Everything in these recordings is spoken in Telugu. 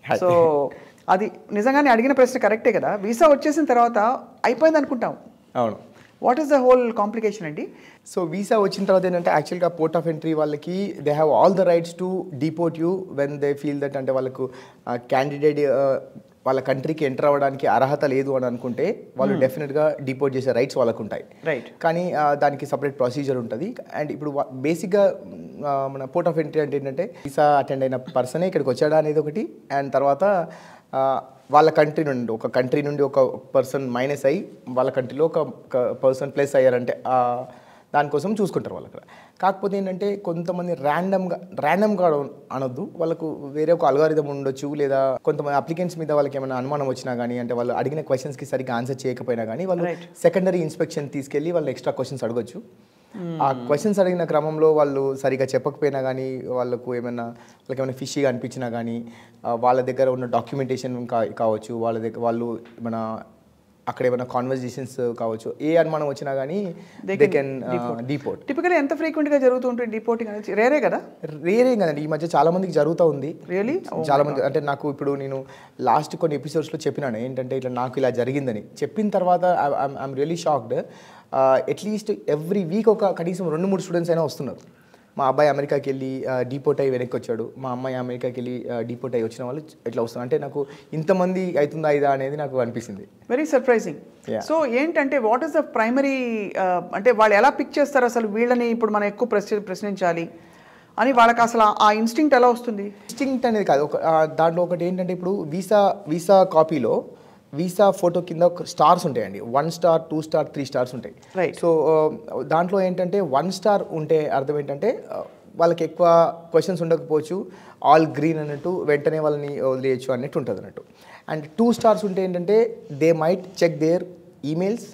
సో అది నిజంగానే అడిగిన ప్రశ్న కరెక్టే కదా వీసా వచ్చేసిన తర్వాత అయిపోయింది అనుకుంటాం అవును what is the whole complication అండి సో వీసా వచ్చిన తర్వాత ఏంటంటే యాక్చువల్గా పోర్ట్ ఆఫ్ ఎంట్రీ వాళ్ళకి they have all the rights to deport you when they feel that అంటే వాళ్ళకు క్యాండిడేట్ వాళ్ళ కంట్రీకి ఎంటర్ అవ్వడానికి అర్హత లేదు అని అనుకుంటే వాళ్ళు డెఫినెట్గా డిపోర్ట్ చేసే రైట్స్ వాళ్ళకు ఉంటాయి రైట్ కానీ ఆ, దానికి సపరేట్ ప్రొసీజర్ ఉంటుంది అండ్ ఇప్పుడు బేసిక్గా మన పోర్ట్ ఆఫ్ ఎంట్రీ అంటే ఏంటంటే వీసా అటెండ్ అయిన పర్సనే ఇక్కడికి వచ్చాడా అనేది ఒకటి అండ్ తర్వాత ఆ, వాళ్ళ కంట్రీ నుండి ఒక కంట్రీ నుండి ఒక పర్సన్ మైనస్ అయ్యి వాళ్ళ కంట్రీలో ఒక పర్సన్ ప్లస్ అయ్యారంటే ఆ, దానికోసం చూసుకుంటారు వాళ్ళు అక్కడ కాకపోతే ఏంటంటే కొంతమంది ర్యాండమ్గా ర్యాండమ్గా అనొద్దు వాళ్ళకు వేరే ఒక అల్గారిథం ఉండొచ్చు లేదా కొంతమంది అప్లికెంట్స్ మీద వాళ్ళకి ఏమైనా అనుమానం వచ్చినా కానీ అంటే వాళ్ళు అడిగిన క్వశ్చన్స్కి సరిగ్గా ఆన్సర్ చేయకపోయినా కానీ వాళ్ళు Right. సెకండరీ ఇన్స్పెక్షన్ తీసుకెళ్ళి వాళ్ళు ఎక్స్ట్రా క్వశ్చన్స్ అడగొచ్చు ఆ క్వశ్చన్స్ అడిగిన క్రమంలో వాళ్ళు సరిగా చెప్పకపోయినా కానీ వాళ్ళకు ఏమైనా వాళ్ళకి ఏమైనా ఫిషీగా అనిపించినా కానీ ఆ, వాళ్ళ దగ్గర ఉన్న డాక్యుమెంటేషన్ కా కావచ్చు వాళ్ళ దగ్గర వాళ్ళు మన అక్కడ ఏమైనా కాన్వర్జేషన్స్ కావచ్చు ఏ అనుమానం వచ్చినా కానీ They they can can deport typical ఎంత ఫ్రీక్వెంట్గా జరుగుతూ ఉంటుంది డిపోర్టింగ్ అనేది రేరే కదా రేరే కదండి ఈ మధ్య చాలా మందికి జరుగుతూ ఉంది రియలీ చాలా మంది అంటే నాకు ఇప్పుడు నేను లాస్ట్ కొన్ని ఎపిసోడ్స్లో చెప్పినాను ఏంటంటే ఇట్లా నాకు ఇలా జరిగిందని చెప్పిన తర్వాత I'm really shocked at least every week ఒక కనీసం రెండు మూడు స్టూడెంట్స్ అయినా వస్తున్నారు మా అబ్బాయి అమెరికాకి వెళ్ళి డీపోర్ట్ అయ్యి వెనక్కి వచ్చాడు మా అమ్మాయి అమెరికాకి వెళ్ళి డీపోర్ట్ అయ్యి వచ్చిన వాళ్ళు ఇట్లా వస్తున్నారు అంటే నాకు ఇంతమంది అవుతుందా ఇదా అనేది నాకు అనిపిస్తుంది వెరీ సర్ప్రైజింగ్ Yeah. సో ఏంటంటే వాట్ ఈస్ ద ప్రైమరీ అంటే వాళ్ళు ఎలా పిక్ చేస్తారు అసలు వీళ్ళని ఇప్పుడు మనం ఎక్కువ ప్రశ్న ప్రశ్నించాలి అని వాళ్ళకి అసలు ఆ ఇన్స్టింక్ట్ ఎలా వస్తుంది డిస్టింక్ట్ అనేది కాదు ఒక ఆ, దాంట్లో ఒకటి ఏంటంటే ఇప్పుడు వీసా వీసా కాపీలో వీసా ఫోటో కింద స్టార్స్ ఉంటాయండి one star two star three stars ఉంటాయి Right. సో దాంట్లో ఏంటంటే వన్ స్టార్ ఉంటే అర్థం ఏంటంటే ఆ, వాళ్ళకి ఎక్కువ క్వశ్చన్స్ ఉండకపోవచ్చు ఆల్ గ్రీన్ అన్నట్టు వెంటనే వాళ్ళని వదిలేయచ్చు అన్నట్టు ఉంటుంది అన్నట్టు అండ్ టూ స్టార్స్ ఉంటే ఏంటంటే they might check their emails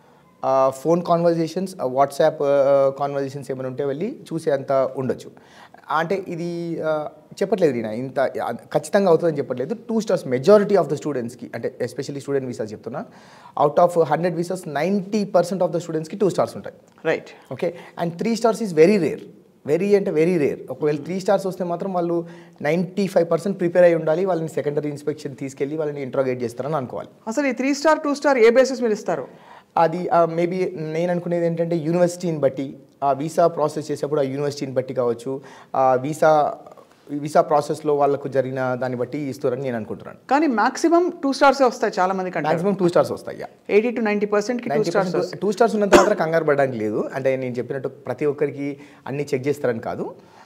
phone conversations WhatsApp conversations ఏమైనా ఉంటే వెళ్ళి చూసే అంత ఉండొచ్చు అంటే ఇది ఆ, చెప్పట్లేదు నేను ఇంత ఆ, ఖచ్చితంగా అవుతుందని చెప్పట్లేదు two stars majority of the స్టూడెంట్స్కి అంటే ఎస్పెషల్లీ స్టూడెంట్ వీసాస్ చెప్తున్నా out of hundred visas ninety percent of the స్టూడెంట్స్కి టూ స్టార్స్ ఉంటాయి right okay and three stars is very rare very అంటే వెరీ రేర్ ఒకవేళ త్రీ స్టార్స్ వస్తే మాత్రం వాళ్ళు నైంటీ ఫైవ్ పర్సెంట్ ప్రిపేర్ అయి ఉండాలి వాళ్ళని సెకండరీ ఇన్స్పెక్షన్ తీసుకెళ్ళి వాళ్ళని ఇంట్రాగేట్ చేస్తారని అనుకోవాలి అసలు ఈ త్రీ స్టార్ టూ స్టార్ ఏ బేసిస్ మీద ఇస్తారు అది మేబీ నేను అనుకునేది ఏంటంటే యూనివర్సిటీని బట్టి ఆ వీసా ప్రాసెస్ చేసేప్పుడు ఆ యూనివర్సిటీని బట్టి కావచ్చు ఆ వీసా వీసా ప్రాసెస్లో వాళ్ళకు జరిగిన దాన్ని బట్టి ఇస్తారని నేను అనుకుంటున్నాను కానీ మాక్సిమం టూ స్టార్సే వస్తాయి చాలా మందికి అంటే మాక్సిమం టూ స్టార్స్ వస్తాయి ఎయిటీ టు నైంటీ పర్సెంట్కి టూ స్టార్స్ వస్తాయి టూ స్టార్స్ ఉన్నంత మాత్రం కంగారు పడడానికి లేదు అంటే నేను చెప్పినట్టు ప్రతి ఒక్కరికి అన్ని చెక్ చేస్తారని కాదు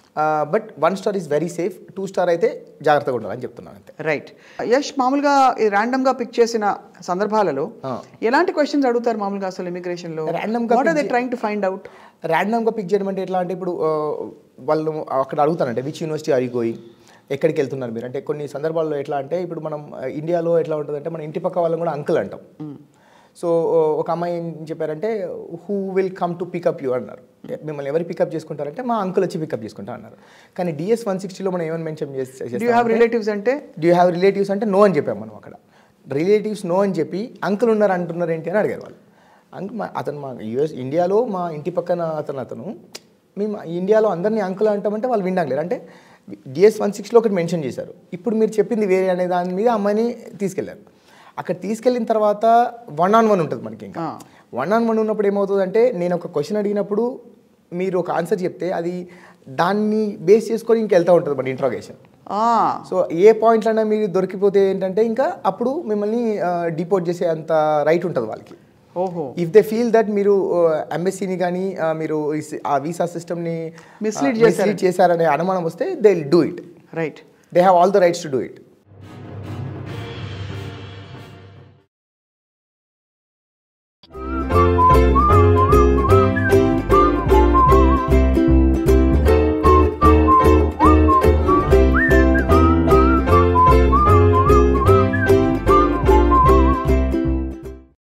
but one star is very safe two star అయితే జాగ్రత్తగా ఉండాలని చెప్తున్నాను అంతే రైట్ యష్ మామూలుగా ఈ ర్యాండమ్గా పిక్ చేసిన సందర్భాలలో ఆ. ఎలాంటి క్వశ్చన్స్ అడుగుతారు మామూలుగా అసలు ఇమిగ్రేషన్లో Random గా what are they pick trying to find out ర్యాండమ్గా పిక్ చేయడం అంటే ఎట్లా అంటే ఇప్పుడు ఆ, వాళ్ళు అక్కడ అడుగుతారంటే which university are you going ఎక్కడికి వెళ్తున్నారు మీరు అంటే కొన్ని సందర్భాల్లో ఎట్లా అంటే ఇప్పుడు మనం ఆ, ఇండియాలో ఎట్లా ఉంటుందంటే మన ఇంటి పక్క వాళ్ళని కూడా అంకుల్ అంటాం సో ఒక అమ్మాయి ఏం చెప్పారంటే who will come to pick up you అన్నారు మిమ్మల్ని ఎవరు పికప్ చేసుకుంటారంటే మా అంకుల్ వచ్చి పికప్ చేసుకుంటా అన్నారు కానీ డిఎస్ వన్ సిక్స్టీలో మనం ఏమని mention do you have relatives అంటే డూ యూ హ్యావ్ రిలేటివ్స్ అంటే నో అని చెప్పాం మనం అక్కడ రిలేటివ్స్ నో అని చెప్పి అంకుల్ ఉన్నారు అంటున్నారు ఏంటి అని అడిగారు వాళ్ళు అంక్ మా అతను మా యుఎస్ ఇండియాలో మా ఇంటి పక్కన అతను అతను మేము ఇండియాలో అందరినీ అంకుల్ అంటామంటే వాళ్ళు వినలేరు అంటే డిఎస్ వన్ సిక్స్లో ఒకటి మెన్షన్ చేశారు ఇప్పుడు మీరు చెప్పింది వేరే అనే దాని మీద అమ్మాయిని తీసుకెళ్లారు అక్కడ తీసుకెళ్ళిన తర్వాత వన్ ఆన్ వన్ ఉంటుంది మనకి ఇంకా ఆ. వన్ ఆన్ వన్ ఉన్నప్పుడు ఏమవుతుందంటే నేను ఒక క్వశ్చన్ అడిగినప్పుడు మీరు ఒక ఆన్సర్ చెప్తే అది దాన్ని బేస్ చేసుకొని ఇంక వెళ్తూ ఉంటుంది మన ఇంట్రాగేషన్ సో ఏ పాయింట్లైనా మీరు దొరికిపోతే ఏంటంటే ఇంకా అప్పుడు మిమ్మల్ని డిపోర్ట్ చేసే అంత రైట్ ఉంటుంది వాళ్ళకి ఓహో ఇఫ్ దే ఫీల్ దట్ మీరు ఎంబెస్సీని కానీ మీరు ఈ సి- ఆ వీసా సిస్టమ్ని Mislead చేశారు. చేశారనే అనుమానం వస్తే they will do it right they have all the rights to do it